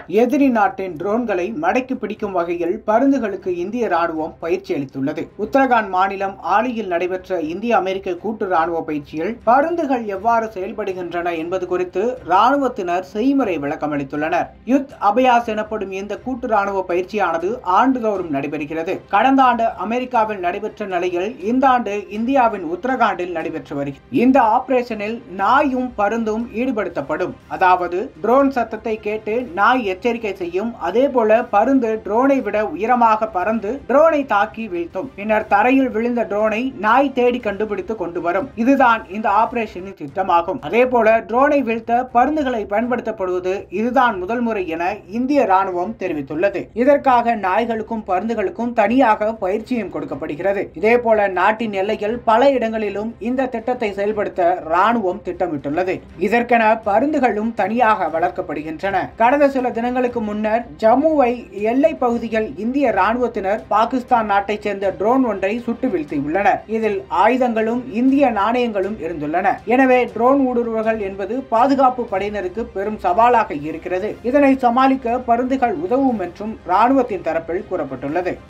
எதிரி நாட்டின் ட்ரோன்களை மடக்கி பிடிக்கும் வகையில் பருந்துகளுக்கு இந்திய ராணுவம் பயிற்சி அளித்துள்ளது உத்தரகாண்ட் மாநிலம் ஆலியில் நடைபெற்ற இந்திய அமெரிக்க கூட்டு ராணுவ பயிற்சியில் பருந்துகள் எவ்வாறு செயல்படுகின்றன என்பது குறித்து ராணுவத்தினர் செய்முறை விளக்கம் அளித்துள்ளனர் யுத் அபயாஸ் எனப்படும் இந்த கூட்டு ராணுவ பயிற்சியானது ஆண்டுதோறும் நடைபெறுகிறது கடந்த ஆண்டு அமெரிக்காவில் நடைபெற்ற நிலையில் இந்த ஆண்டு இந்தியாவின் உத்தரகாண்டில் நடைபெற்று வருகிறது இந்த ஆபரேஷனில் நாயும் பருந்தும் ஈடுபடுத்தப்படும் அதாவது ட்ரோன் சத்தத்தை கேட்டு நாய் எச்சரிக்கை செய்யும் அதே போல பருந்து ட்ரோனை விட உயரமாக பறந்து ட்ரோனை தாக்கி வீழ்த்தும் பின்னர் தரையில் விழுந்த ட்ரோனை நாய் தேடி கண்டுபிடித்து கொண்டு வரும் இதுதான் இந்த ஆபரேஷனின் திட்டமாகும் அதே போல ட்ரோனை வீழ்த்த பருந்துகளை பயன்படுத்தப்படுவது இதுதான் முதல் முறை என இந்திய ராணுவம் தெரிவித்துள்ளது இதற்காக நாய்களுக்கும் பருந்துகளுக்கும் தனியாக பயிற்சியும் கொடுக்கப்படுகிறது இதே போல நாட்டின் எல்லையில் பல இடங்களிலும் இந்த திட்டத்தை செயல்படுத்த ராணுவம் திட்டமிட்டுள்ளது இதற்கென பருந்துகளும் தனியாக வளர்க்கப்படுகின்றன கடந்த சில தினங்களுக்கு முன்னர் ஜம்முவை எல்லை பகுதியில் இந்திய ராணுவத்தினர் பாகிஸ்தான் நாட்டைச் சேர்ந்த ட்ரோன் ஒன்றை சுட்டு வீழ்த்தியுள்ளனர் இதில் ஆயுதங்களும் இந்திய நாணயங்களும் இருந்துள்ளன எனவே ட்ரோன் ஊடுருவல்கள் என்பது பாதுகாப்பு படையினருக்கு பெரும் சவாலாக இருக்கிறது இதனை சமாளிக்க பருந்துகள் உதவும் என்றும் ராணுவத்தின் தரப்பில் கூறப்பட்டுள்ளது